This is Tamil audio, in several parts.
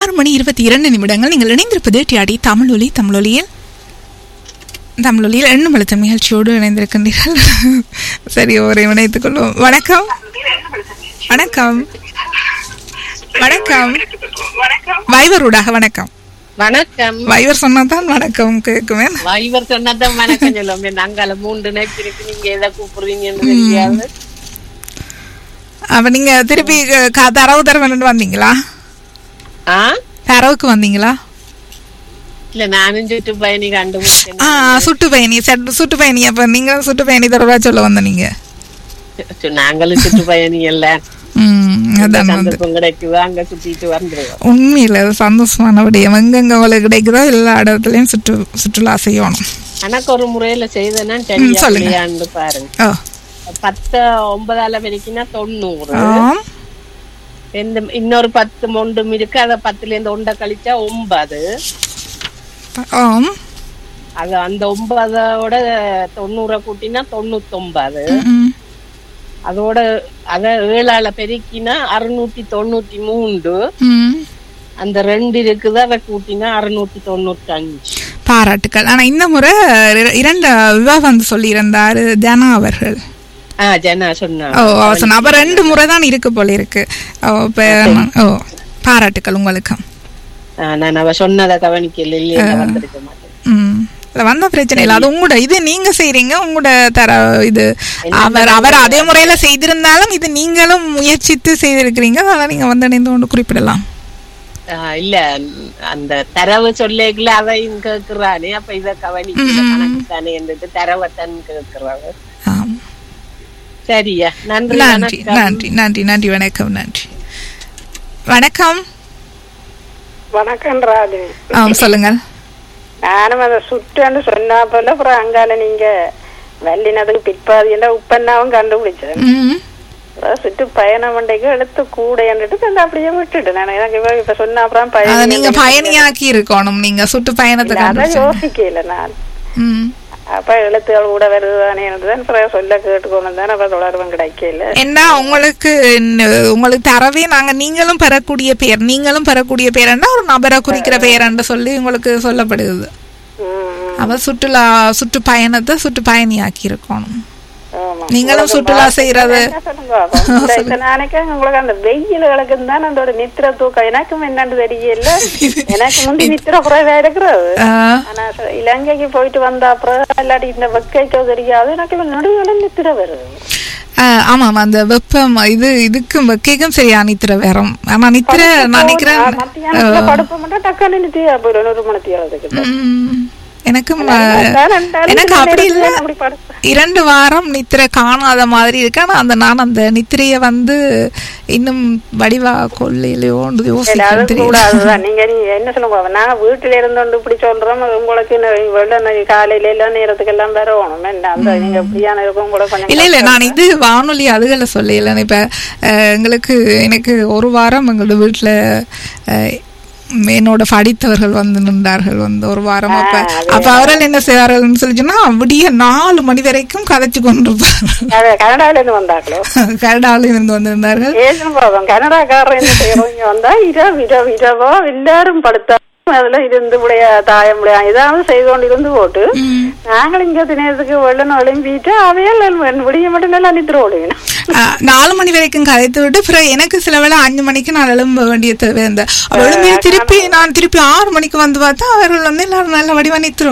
ஆறு மணி இருபத்தி இரண்டு நிமிடங்கள் நீங்கள் இணைந்திருப்பது டிஆடி தமிழொலி தமிழொலியில் தமிழொலியில் எண்ணம் அழுத்த நிகழ்ச்சியோடு இணைந்திருக்கின்றீர்கள் சரி ஒரு இணைத்துக் கொள்வோம் வணக்கம் வணக்கம் வணக்கம் வைவரூடாக வணக்கம் வணக்கம் வைவர் சொன்னாதான் வணக்கம் கேட்குமே இவர் சொன்னதான் வணக்கம் சொல்லுவோம் நாங்கால மூன்று நினைப்பு இருக்கு நீங்க எதை கூப்பிடுறீங்கன்னு தெரியாது அப்ப நீங்க திருப்பி க- தரவு தர வேணும்னு வந்தீங்களா ஆ தரவுக்கு வந்தீங்களா இல்ல நானும் சுற்று பயணி கண்டுபிடிச்சேன் ஆ சுட்டு பயணி சட்- சுட்டு பயணி அப்ப நீங்க சுட்டு பயணி தொடர்பா சொல்ல வந்த நீங்க சு- நாங்களும் சுற்று பயணி இல்ல ம், அதான் வந்து சந்தர்ப்பம் கிடைக்குது அங்க சுத்திட்டு வந்துருவோம் உண்மையில அது சந்தோஷமான விடயம் எங்கெங்க உங்களுக்கு கிடைக்குதோ எல்லா இடத்துலயும் சுற்று சுற்றுலா செய்யணும் எனக்கு ஒரு முறையில செய்தேன்னா ம், சரியா சொல்லுங்க. இல்லையான்னு பாருங்க ஓ பத்து ஒன்பதால வரைக்கும்னா தொண்ணூறு ஆம் இந்த இன்னொரு பத்து மொண்டும் இருக்கு அத பத்துல இருந்து ஒன்றை கழிச்சா ஒன்பது ஆம் அது அந்த ஒன்பதோட தொண்ணூறை கூட்டினா தொண்ணூத்தொன்பது ம், அதோட அத ஏழால பெருக்கினா அறுநூத்தி தொண்ணூத்தி மூன்று ம். அந்த ரெண்டு இருக்குது அதை கூட்டினா அறுநூத்தி தொண்ணூத்தி அஞ்சு பாராட்டுக்கள் ஆனா இந்த முறை இர- இரண்டு விவாகம் வந்து சொல்லியிருந்தாரு ஜனா அவர்கள் ஆஹ் ஜனா சொன்னா ஓ அவர் சொன்ன அப்ப ரெண்டு முறை தான் இருக்கு போல இருக்கு ஓ இப்ப நான்- ஓ பாராட்டுக்கள் உங்களுக்கு ஆஹ் நான் அவ சொன்னதை கவனிக்கல இல்லையா வந்திருக்க மாட்டேன் ம் இல்ல, வந்த பிரச்சனை இல்ல அது உங்களோட இது நீங்க செய்றீங்க உங்களோட தர இது அவர் அவர் அதே முறையில செய்திருந்தாலும் இது நீங்களும் முயற்சித்து செய்திருக்கிறீங்க அதனால நீங்க வந்து இணைந்து கொண்டு குறிப்பிடலாம் ஆஹ் இல்ல அந்த தரவு சொல்லேக்குல அதையும் கேக்குறானே அப்ப இத கவனிக்கல கணக்கு தானே என்றது தரவைத்தான் கேக்குறாங்க ஆம். சரியா நன்றி நன்றி வணக்கம் நன்றி நன்றி நன்றி வணக்கம் நன்றி வணக்கம் வணக்கம் ராஜு ஆம் சொல்லுங்கள் நானும் அதை சுட்டுன்னு சொன்னா போல அப்புறம் அங்கால நீங்க வல்லினதுக்கு பிற்பாதி எல்லாம் உப்பன்னாவும் கண்டுபிடிச்சேன் ம் அப்புறம் சுட்டு பயணம் மண்டைக்கு எடுத்து கூட என்றிட்டு அந்த அப்படியே விட்டுட்டு நான் எனக்கு இப்ப- இப்ப சொன்ன அப்புறம் அத பயணம் நீங்க பயணியாக்கி இருக்கணும் நீங்க சுட்டு பயணத்தை அதான் கண்டுபிடிச்சீங்க. யோசிக்கல நான் ம் அப்ப எழுத்துகள் கூட வருதுதானே தான் பிறகு சொல்ல கேட்டுக்கணும் தானே அப்ப தொடர்பும் கிடைக்கல என்ன உங்களுக்கு ந- உங்களுக்கு தரவே நாங்க நீங்களும் பெறக்கூடிய பெயர் நீங்களும் பெறக்கூடிய பெயர்னா ஒரு நபரை குறிக்கிற பெயர்ன்னு சொல்லி உங்களுக்கு சொல்லப்படுது ம், ம். அவ சுற்றுலா சுற்று பயணத்தை சுற்று பயணியாக்கி இருக்கணும் ஆமா. நீங்களும் சுற்றுலா செய்யறது என்ன சொல்லுங்க பாப்போம். இந்த இப்ப நாளைக்கு உங்களுக்கு அந்த வெயில்களுக்கு தான் அதோட நித்திர தூக்கம் எனக்கும் என்னன்னு தெரியல எனக்கு முந்தி நித்திர குறைவா இருக்கிறது ஆஹ், ஆனா ச- இலங்கைக்கு போயிட்டு வந்த அப்புறம் இல்லாட்டி இந்த வெக்கைக்கோ தெரியாது எனக்கு நடுவுல நித்திர வருது ஆஹ், ஆமாம் அந்த வெப்பம் இது இதுக்கும் வெக்கைக்கும் சரியா நித்திர வேறும் ஆனா நித்திர நான் நினைக்கிறேன் மத்தியானத்துல படுப்ப மட்டும் டக்குன்னு நித்தியா போயிடும் ஒரு மணி தேவதுக்கு ம், எனக்கும் ஆஹ், எனக்கு அப்படி இல்ல அப்படி படுப்பேன் இரண்டு வாரம் நித்திரை காணாத மாதிரி இருக்கு ஆனா அந்த நான் அந்த நித்திரைய வந்து இன்னும் வடிவா கொள்ளையிலையோன்னு இல்ல, அது யோசிக்க தெரியல கூடாதுதான் நீங்க நீங்க என்ன சொல்லுங்க நாங்க வீட்டுல இருந்து இப்படி சொல்றோம் உங்களுக்கு ந- வெள்ள ந- காலையில எல்லாம் நேரத்துக்கு எல்லாம் வரணும் என்ன அந்த நீங்க இப்படியான இருக்கும் கூட கொஞ்சம் இல்ல இல்ல நான் இது வானொலி அதுகளை சொல்லல இப்ப அஹ், எங்களுக்கு எனக்கு ஒரு வாரம் எங்களோட வீட்டுல அஹ், என்னோட படித்தவர்கள் வந்து நின்றார்கள் வந்து ஒரு வாரம் அப்ப அப்ப அவர்கள் என்ன செய்வார்கள்னு சொல்லி சொன்னா விடிய நாலு மணி வரைக்கும் கதைச்சு கொண்டிருப்பார்கள் அது கனடால இருந்து வந்தாங்களோ கனடால இருந்து வந்திருந்தார்கள் ஏஜன் பாவம் கனடாக்காரர் என்ன செய்யறவங்க வந்தா இரவு இரவு இரவா எல்லாரும் படுத்தா அதுல இருந்து உடைய தாயம் உடைய ஏதாவது செய்து கொண்டு இருந்து போட்டு நாங்கள் இங்க தினத்துக்கு வெள்ளம் எழும்பிட்டு அவையால் விடிய மட்டும் நல்லா நித்திர ஓடுவேன் அஹ், நாலு மணி வரைக்கும் கதைத்து விட்டு பிறகு எனக்கு சில வேளை அஞ்சு மணிக்கு நான் எழும்ப வேண்டிய தேவை இருந்த எழும்பி திருப்பி நான் திருப்பி ஆறு மணிக்கு வந்து பார்த்தா அவர்கள் வந்து எல்லாரும் நல்ல வடிவா நித்திர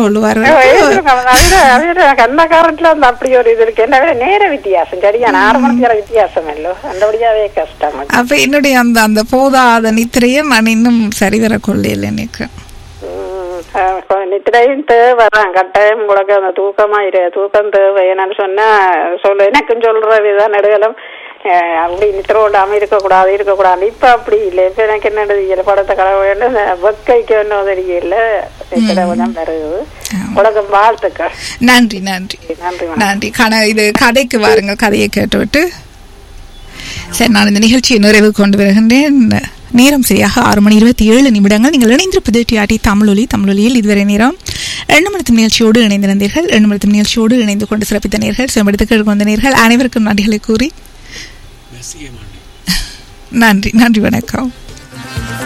கொள்ளுவார்கள் கண்ணக்காரத்துல அந்த அப்படி ஒரு இது இருக்கு என்ன விட நேர வித்தியாசம் சரியான ஆறு மணி நேர வித்தியாசம் இல்லோ அந்தபடியாவே கஷ்டம் அப்ப என்னுடைய அந்த அந்த போதாத நித்திரையை நான் இன்னும் சரிவர கொள்ளையில் எனக்கு உம், அஹ், நித்திரையும் தேவைதான் கட்டாயம் உங்களுக்கு அந்த தூக்கமா இரு தூக்கம் தேவை என்னன்னு சொன்னா சொல்லு எனக்கும் சொல்றதுதான் நடுகளும் அஹ், அப்படி நித்திர விடாம இருக்கக்கூடாது இருக்கக்கூடாது இப்ப அப்படி இல்லை இப்ப எனக்கு என்ன தெரியல படத்தை கடை வேண்டும் வெக்கைக்கு ஒன்றும் தெரியல நித்திர கொஞ்சம் வருது உலக வாழ்த்துக்கள் நன்றி நன்றி நன்றி வணக்கம். நன்றி கன இது கதைக்கு வாருங்கள் கதையை கேட்டுவிட்டு சரி நான் இந்த நிகழ்ச்சியை நிறைவு கொண்டு வருகின்றேன் நேரம் சரியாக ஆறு மணி இருபத்தி ஏழு நிமிடங்கள் நீங்கள் இணைந்திருப்பது டிஆர்டி தமிழொலி தமிழொலியில் இதுவரை நேரம் எண்ணமழுத்தும் நிகழ்ச்சியோடு இணைந்திருந்தீர்கள் எண்ணமழுத்தும் நிகழ்ச்சியோடு இணைந்து கொண்டு சிறப்பித்த நேர்கள் செம்படுத்துக்கள் கொண்ட நேர்கள் அனைவருக்கும் நன்றிகளை கூறி நன்றி நன்றி வணக்கம்